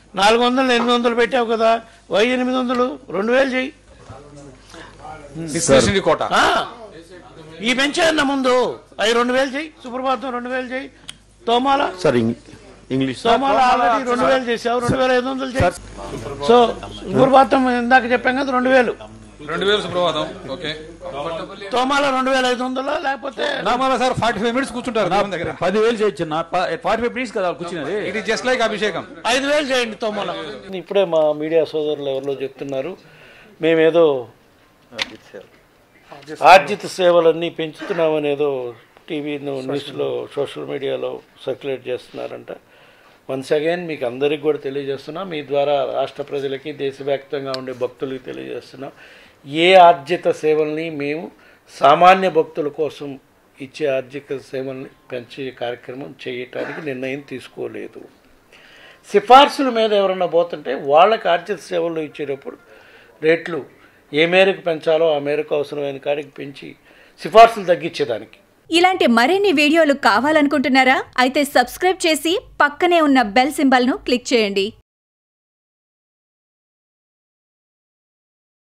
నాలుగు వందలు ఎనిమిది వందలు పెట్టావు కదా వై ఎనిమిది వందలు రెండు వేలు చెయ్యి డిస్క్రిప్షన్ కోట ఆ, ఈ పెంచాయన్న ముందు అవి రెండు వేలు చెయ్యి సుప్రభాతం రెండు వేలు చెయ్యి తోమాల సార్ ఇంగ్- ఇంగ్లీష్ తోమాల ఆల్రెడీ రెండు వేలు చేసావు రెండు వేల ఐదు వందలు చెయ్యి సో సుప్రభాతం ఇందాక చెప్పాం కదా రెండు వేలు రెండు వేలు సుప్రభాతం ఓకే తోమాల రెండు వేల ఐదు వందలు లేకపోతే నామాల సార్ ఫార్టీ ఫైవ్ మినిట్స్ కూర్చుంటారు దేవుని దగ్గర పదివేలు చేయొచ్చు నా ఫార్టీ ఫైవ్ మినిట్స్ కదా కూర్చున్నది ఇట్ ఈస్ జస్ట్ లైక్ అభిషేకం ఐదు వేలు చేయండి తోమాల ఇప్పుడే మా మీడియా సోదరులు ఎవరిలో చెప్తున్నారు మేమేదో ఆర్జిత సేవలన్నీ పెంచుతున్నామని ఏదో టీవీ న్యూస్లో సోషల్ మీడియాలో సర్క్యులేట్ చేస్తున్నారంట వన్స్ అగైన్ మీకు అందరికి కూడా తెలియజేస్తున్నా మీ ద్వారా రాష్ట్ర ప్రజలకి దేశవ్యాప్తంగా ఉండే భక్తులకి తెలియజేస్తున్నాం ఏ ఆర్జిత సేవల్ని మేము సామాన్య భక్తుల కోసం ఇచ్చే ఆర్జిత సేవల్ని పెంచే కార్యక్రమం చేయటానికి నిర్ణయం తీసుకోలేదు సిఫార్సుల మీద ఎవరన్నా పోతుంటే వాళ్ళకి ఆర్జిత సేవలు ఇచ్చేటప్పుడు రేట్లు ఏ మేరకు పెంచాలో ఆ మేరకు అవసరమైన కాడికి పెంచి సిఫార్సులు తగ్గించేదానికి ఇలాంటి మరిన్ని వీడియోలు కావాలనుకుంటున్నారా అయితే సబ్స్క్రైబ్ చేసి పక్కనే ఉన్న బెల్ సింబల్ను క్లిక్ చేయండి